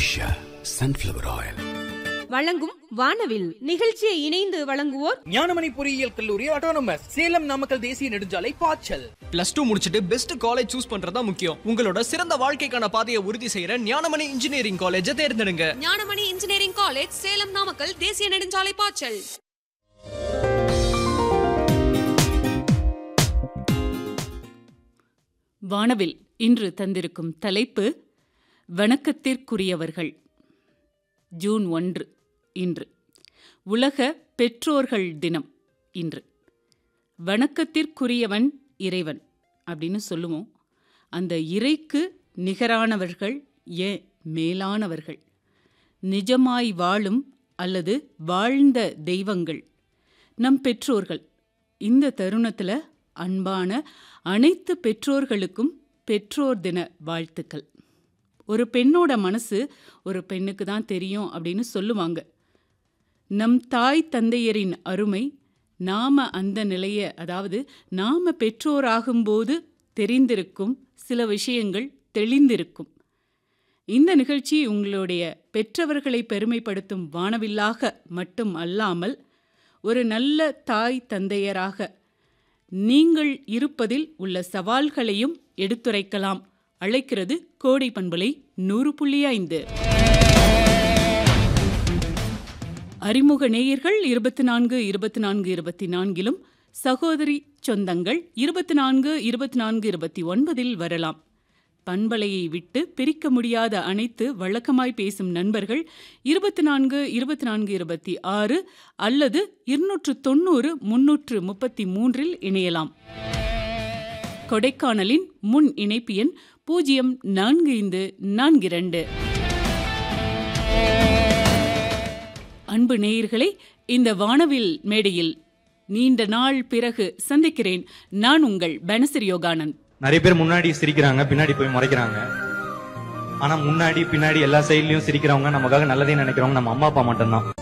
Usha sunflower oil வழங்கும் வானவில் நிகழ்ச்சியை இணைந்து வழங்குவோர் ஞானமணி பொறியியல் கல்லூரி ஆட்டோனமஸ் சேலம் நாமக்கல் தேசிய நெடுஞ்சாலை பாய்ச்சல் பிளஸ் டூ முடிச்சுட்டு பெஸ்ட் காலேஜ் சூஸ் பண்றதா முக்கியம் உங்களோட சிறந்த வாழ்க்கைக்கான பாதையை உறுதி செய்யற ஞானமணி இன்ஜினியரிங் காலேஜை தேர்ந்தெடுங்க ஞானமணி இன்ஜினியரிங் காலேஜ் சேலம் நாமக்கல் தேசிய நெடுஞ்சாலை பாய்ச்சல் வானவில் இன்று தந்திருக்கும் தலைப்பு வணக்கத்திற்குரியவர்கள் ஜூன் ஒன்று இன்று உலக பெற்றோர்கள் தினம் இன்று வணக்கத்திற்குரியவன் இறைவன் அப்படின்னு சொல்லுவோம் அந்த இறைக்கு நிகரானவர்கள் ஏன் மேலானவர்கள் நிஜமாய் வாழும் அல்லது வாழ்ந்த தெய்வங்கள் நம் பெற்றோர்கள் இந்த தருணத்தில் அன்பான அனைத்து பெற்றோர்களுக்கும் பெற்றோர் தின வாழ்த்துக்கள் ஒரு பெண்ணோட மனசு ஒரு பெண்ணுக்கு தான் தெரியும் அப்படின்னு சொல்லுவாங்க நம் தாய் தந்தையரின் அருமை நாம அந்த நிலைய அதாவது நாம பெற்றோராகும்போது தெரிந்திருக்கும் சில விஷயங்கள் தெளிந்திருக்கும் இந்த நிகழ்ச்சி உங்களுடைய பெற்றவர்களை பெருமைப்படுத்தும் வானவில்லாக மட்டும் அல்லாமல் ஒரு நல்ல தாய் தந்தையராக நீங்கள் இருப்பதில் உள்ள சவால்களையும் எடுத்துரைக்கலாம் அழைக்கிறது கோடை பண்பலை நூறு புள்ளி ஐந்து அறிமுக நேயர்கள் இருபத்தி நான்கு இருபத்தி நான்கு இருபத்தி நான்கிலும் சகோதரி சொந்தங்கள் இருபத்தி நான்கு இருபத்தி நான்கு இருபத்தி ஒன்பதில் வரலாம் பண்பலையை விட்டு பிரிக்க முடியாத அனைத்து வழக்கமாய் பேசும் நண்பர்கள் இருபத்தி நான்கு இருபத்தி நான்கு இருபத்தி ஆறு அல்லது இருநூற்று தொண்ணூறு முன்னூற்று முப்பத்தி மூன்றில் இணையலாம் கொடைக்கானலின் முன் இணைப்பு எண் பூஜ்ஜியம் நான்கு ஐந்து நான்கு இரண்டு அன்பு நேயர்களே இந்த வானவில் மேடையில் நீண்ட நாள் பிறகு சந்திக்கிறேன் நான் உங்கள் பனசர் யோகானந்த் நிறைய பேர் முன்னாடி சிரிக்கிறாங்க பின்னாடி போய் முறைக்கிறாங்க ஆனா முன்னாடி பின்னாடி எல்லா சைட்லயும் சிரிக்கிறவங்க நமக்காக நல்லதே நினைக்கிறவங்க நம்ம அம்மா அப்பா மட்டும்தான்